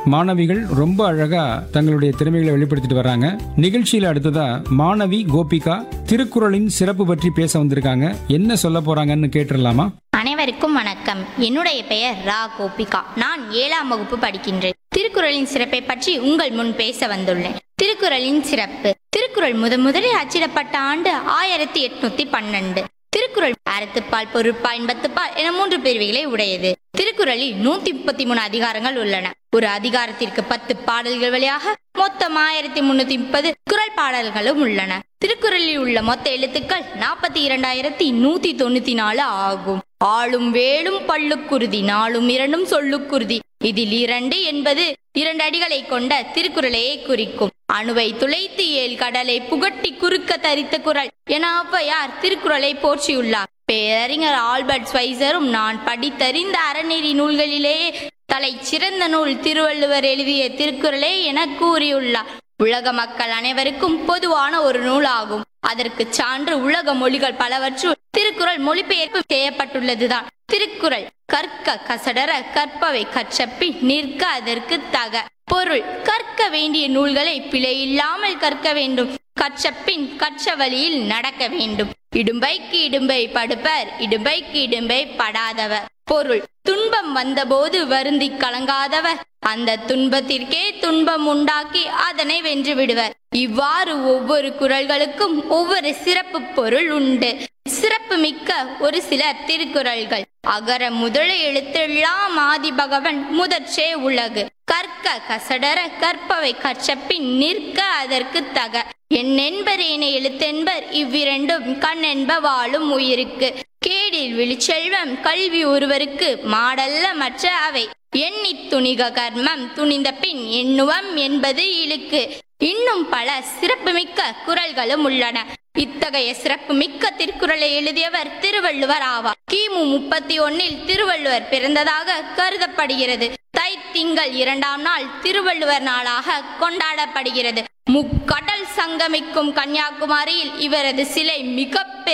மாணவிகள் ரொம்ப அழகா தங்களுடைய திறமைகளை வெளிப்படுத்திட்டு வர்றாங்க நிகழ்ச்சியில அடுத்ததா மாணவி கோபிகா திருக்குறளின் சிறப்பு பற்றி பேச வந்திருக்காங்க என்ன சொல்ல போறாங்கன்னு கேட்டுடலாமா அனைவருக்கும் வணக்கம் என்னுடைய பெயர் ரா கோபிகா நான் ஏழாம் வகுப்பு படிக்கின்றேன் திருக்குறளின் சிறப்பை பற்றி உங்கள் முன் பேச வந்துள்ளேன் திருக்குறளின் சிறப்பு திருக்குறள் முத முதலில் அச்சிடப்பட்ட ஆண்டு ஆயிரத்தி எட்நூத்தி பன்னெண்டு திருக்குறள் அறத்துப்பால் பொருட்பால் இன்பத்துப்பால் என மூன்று பிரிவுகளை உடையது திருக்குறளில் நூத்தி முப்பத்தி மூணு அதிகாரங்கள் உள்ளன ஒரு அதிகாரத்திற்கு பத்து பாடல்கள் வழியாக மொத்தம் ஆயிரத்தி முன்னூத்தி முப்பது குறள் பாடல்களும் உள்ளன திருக்குறளில் உள்ள மொத்த எழுத்துக்கள் நாற்பத்தி இரண்டாயிரத்தி நூத்தி தொண்ணூத்தி நாலு ஆகும் ஆளும் வேலும் பல்லுக்குருதி நாளும் இரண்டும் சொல்லுக்குருதி இதில் இரண்டு என்பது இரண்டு அடிகளை கொண்ட திருக்குறளையே குறிக்கும் அணுவை துளைத்து ஏழ் கடலை புகட்டி குறுக்க தரித்த குறள் என ஔவையார் திருக்குறளை போற்றியுள்ளார் பேரறிஞர் ஆல்பர்ட் ஸ்வைசரும் நான் படித்தறிந்த அறநெறி நூல்களிலேயே தலை சிறந்த நூல் திருவள்ளுவர் எழுதிய திருக்குறளே என கூறியுள்ளார் உலக மக்கள் அனைவருக்கும் பொதுவான ஒரு நூலாகும் அதற்கு சான்று உலக மொழிகள் பலவற்றுள் திருக்குறள் மொழிபெயர்ப்பு செய்யப்பட்டுள்ளதுதான் திருக்குறள் கற்க கசடர கற்பவை கற்றப்பின் நிற்க அதற்கு தக பொருள் கற்க வேண்டிய நூல்களை பிழையில்லாமல் கற்க வேண்டும் கற்றப்பின் கற்ற வழியில் நடக்க வேண்டும் இடும்பைக்கு இடும்பை படுப்பர் இடும்பைக்கு இடும்பை படாதவர் பொருள் துன்பம் வந்தபோது வருந்தி கலங்காதவர் அந்த துன்பத்திற்கே துன்பம் உண்டாக்கி அதனை வென்று விடுவர் இவ்வாறு ஒவ்வொரு குறள்களுக்கும் ஒவ்வொரு சிறப்பு பொருள் உண்டு சிறப்பு மிக்க ஒரு சில திருக்குறள்கள் அகர முதல எழுத்தெல்லாம் ஆதி பகவன் முதற்றே உலகு கற்க கசடர கற்பவை கற்றப்பின் நிற்க அதற்கு தக என்னென்பரேன எழுத்தென்பர் இவ்விரண்டும் கண்ணென்ப வாழும் உயிருக்கு கேடில் விழிச்செல்வம் கல்வி ஒருவருக்கு மாடல்ல மற்ற அவை எண்ணித் துணிக கர்மம் துணிந்த பின் எண்ணுவம் என்பது இழுக்கு இன்னும் பல சிறப்புமிக்க குறள்களும் உள்ளன இத்தகைய சிறப்புமிக்க திருக்குறளை எழுதியவர் திருவள்ளுவர் ஆவார் கிமு முப்பத்தி ஒன்னில் திருவள்ளுவர் பிறந்ததாக கருதப்படுகிறது தை திங்கள் இரண்டாம் நாள் திருவள்ளுவர் நாளாக கொண்டாடப்படுகிறது முக்கடல் சங்கமிக்கும் கன்னியாகுமரியில் இவரது சிலை மிக